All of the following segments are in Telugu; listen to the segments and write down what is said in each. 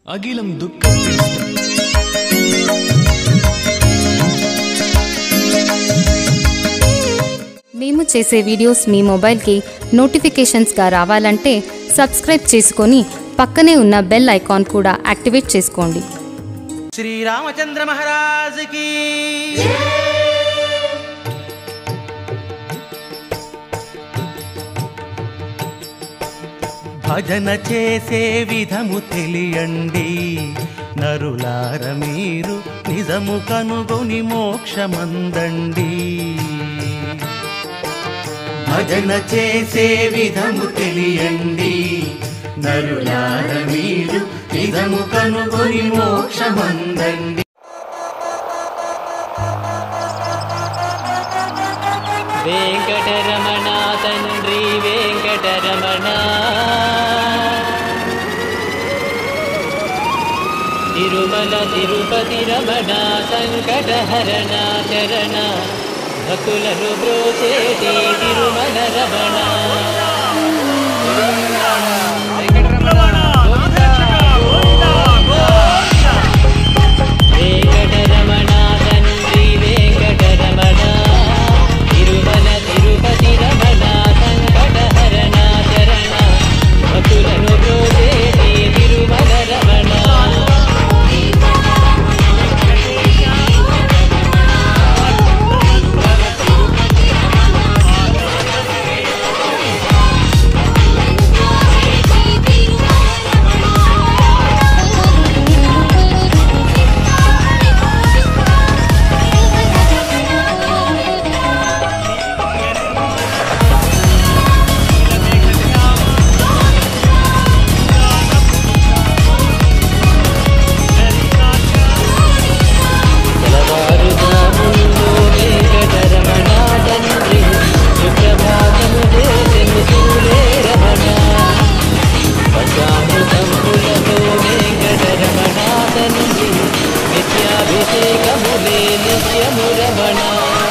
అఖిలం దుఃఖం మేము చేసే వీడియోస్ మీ మొబైల్కి నోటిఫికేషన్స్గా రావాలంటే సబ్స్క్రైబ్ చేసుకొని పక్కనే ఉన్న బెల్ ఐకాన్ కూడా యాక్టివేట్ చేసుకోండి శ్రీరామచంద్ర మహారాజుకి భజన చేసే విధము తెలియండి నరులార మీరు నిజము కనుగొని మోక్షమందండి భజన చేసే విధము తెలియండి నరులార మీరు నిజము కనుగొని మోక్షమందండి వెంకటరమణ తండ్రి వెంకటరమణ తిరుమల తిరుపతి రమణ సంకటహరణ చరణ భకులను బ్రోచేటి తిరుమల రమణ వెంకటరమణ తండ్రి వెంకటరమణ తిరుమల తిరుపతి రమణ సంకటహరణ చరణ భక్తులను బ్రోచేటి తిరుమల రమణ తెల్లవారుజాముల్లో వెంకటరమణ తండ్రి సుప్రభాతము చేసెను శివులే రమణ పంచామృతములతో వెంకటరమణ తండ్రి నిత్యాభిషేకములే నిత్యము రమణ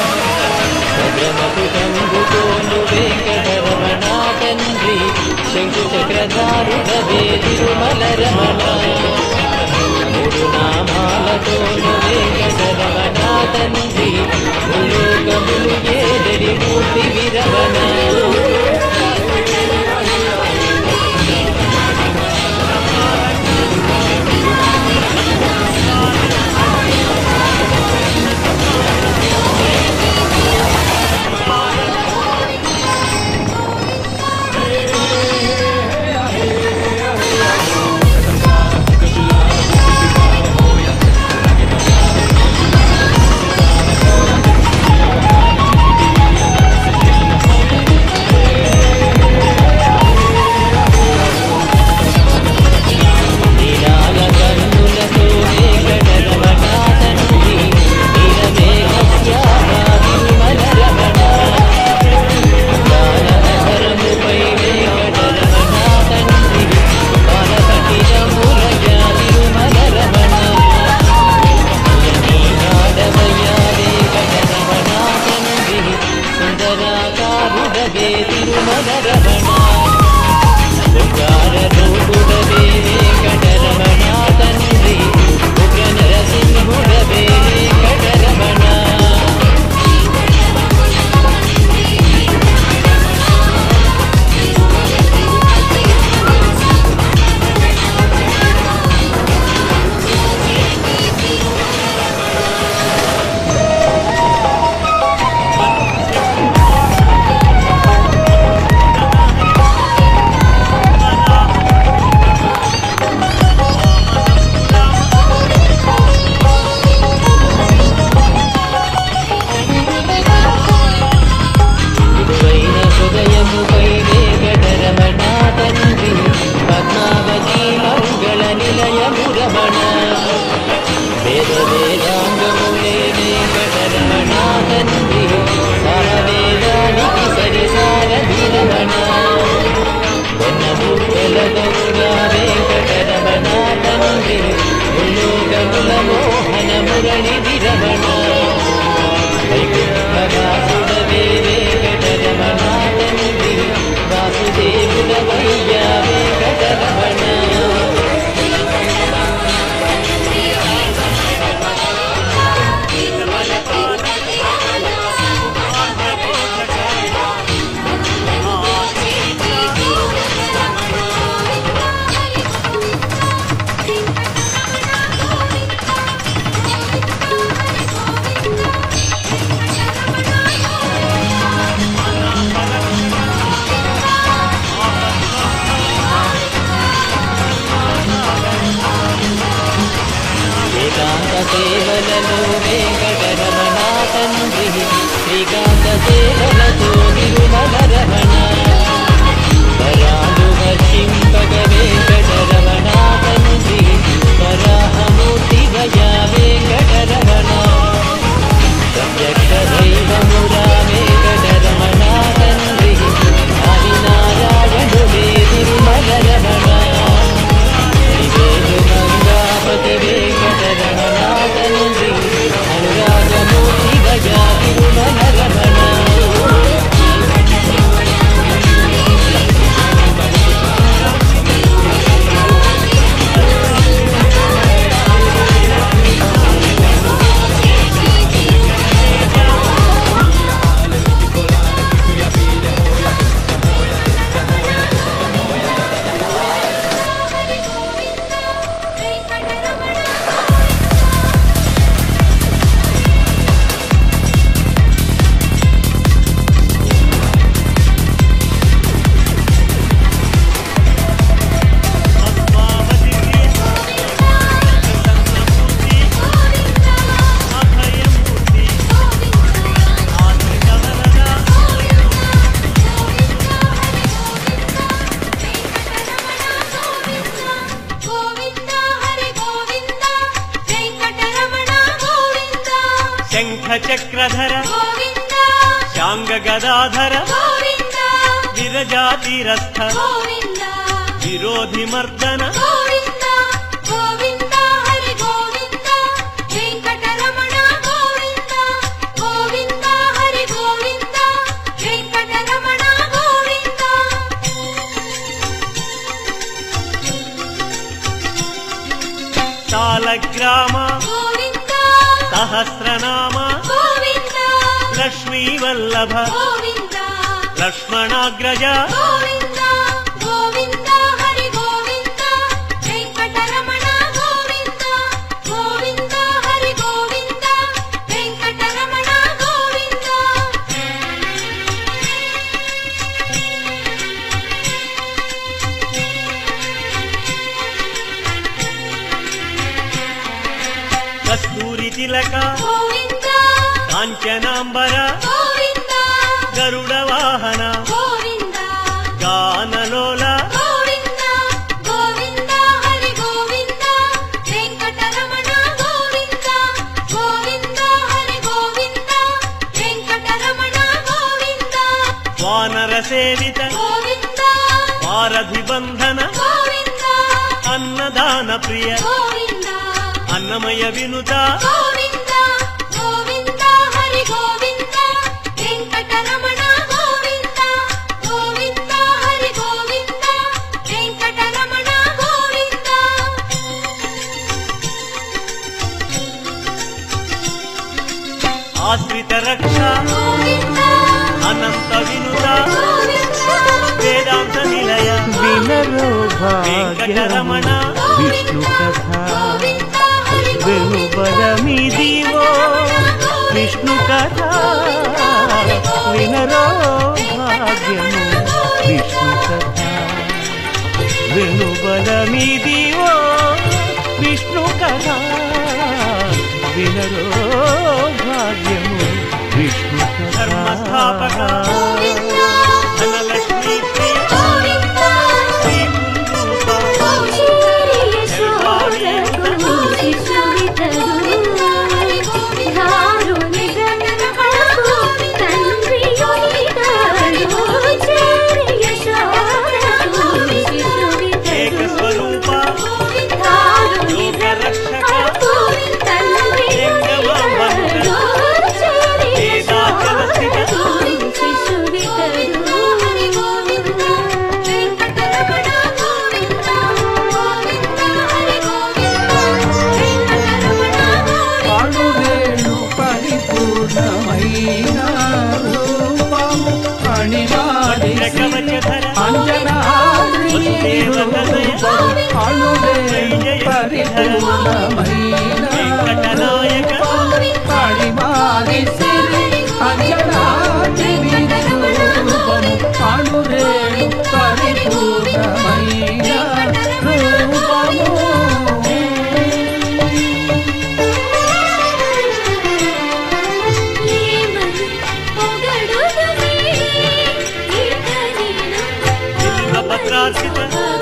భద్రమకుటంబుతోను వెంకటరమణ తండ్రి శంకు చక్రధారుడవే తిరుమల రమణ మూడు నామాలతోను వెంకటరమణ తండ్రి ములోకములు ఏదరి మూర్తి విరమణ నీలాల కన్నులతో వెంకటరమణ తండ్రి నీలమేఘశ్యామ తిరుమల రమణ దానవరముపై వెంకటరమణ తండ్రి బాలపతిరములయ తిరుమల రమణ నీనాదమయ వెంకటరమణ తండ్రి సుందరాకారుడవే తిరుమల రమణ శృంగారరూపుడవే వెంకటరమణ తండ్రి ఉగ్ర నరసింహుడవే వెంకటరమణ మృదువైన హృదయముపై వెంకటరమణ తండ్రి పద్మావతి మంగళ నిలయము రమణ వేద వేదాంగములే వెంకటరమణ తండ్రి సారవేదానికి సరిసారథి రమణ కొన్న బుక్కల గౌరా వెంకటరమణ తండ్రి ముల్లోకముల మోహన మురళి విరమణ వైకుంఠవాసుడవే వెంకటరమణ తండ్రి వాసుదేవుడవయ్యా వెంకటరమణ చక్రధర గోవింద శాంగ గదాధర గోవింద విరజాతిరస్థ గోవింద విరోధి మర్దన గోవింద గోవింద హరి గోవింద వెంకటరమణ గోవింద గోవింద హరి గోవింద వెంకటరమణ గోవింద సాలగ్రామ గోవింద సహస్రనామ గోవింద లక్ష్మీవల్లభ గోవింద లక్ష్మణాగ్రజ గోవింద గోవింద హరి గోవింద వెంకటరమణ గోవింద గోవింద హరి గోవింద వెంకటరమణ గోవింద కస్తూరి తిలక గోవింద కాంచనాంబర గోవింద గరుడ వాహన గోవింద గానలోల గోవింద గోవింద హరి గోవింద వెంకటరమణ గోవింద గోవింద హరి గోవింద వెంకటరమణ గోవింద వానర సేవిత గోవింద వారధి బంధన గోవింద అన్నదాన ప్రియ గోవింద అన్నమయ వినుత గోవింద గోవింద హరి గోవింద వెంకటరమణ గోవింద గోవింద హరి గోవింద వెంకటరమణ గోవింద ఆశ్రిత రక్ష గోవింద అనంత వినుత గోవింద వేదాంత నిలయ వినరో వెంకటరమణ విష్ణు కథ గోవింద హరి వెనుబలమిదివో విష్ణు కథ వినరో భాగ్యము విష్ణు కథ వెనుబలమిదివో విష్ణు కథ వినరో భాగ్యము విష్ణు ధర్మస్థాపక కథ ధనలక్ష్మీ ప్రియ గోవింద శ్రీ కుందూప ఏక స్వరూప లోక రక్షక వేదాచల స్థిత అణురేణు పరిపూర్ణమైన రూపము అణివాడి కవచధర అంజనాద్రి రూపము అణురేణు పరిపూర్ణమైన వెంకటనాయక అణివాడి సిరి అంజనాద్రి రూపము అణురేణు పరిపూర్ణమైన రూపము భద్రార్చిత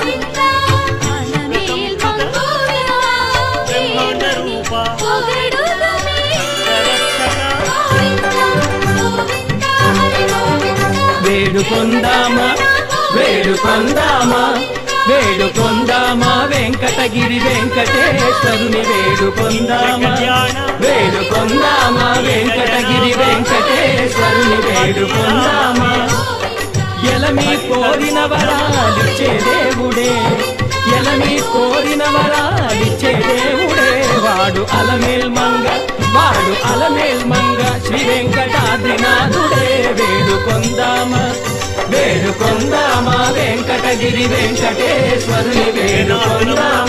బ్రహ్మాండ రూప వేడుకొందామా వేడుకొందామా వేడుకొందామా వెంకటగిరి వెంకటేశ్వరుని వేడుకొందామా వేడుకొందామా వెంకటగిరి వెంకటేశ్వరుని వేడుకొందామా ఎలమి కోరిన వరాలిచ్చే దేవుడే ఎలమి కోరిన వరాలిచ్చే దేవుడే వాడు అలమేల్ మంగ వాడు అలమేల్ మంగ శ్రీ వెంకటాద్రినాథుడే వేడుకొందామా వేడుకొందామా వెంకటగిరి వెంకటేశ్వరుని వేడుకొందామా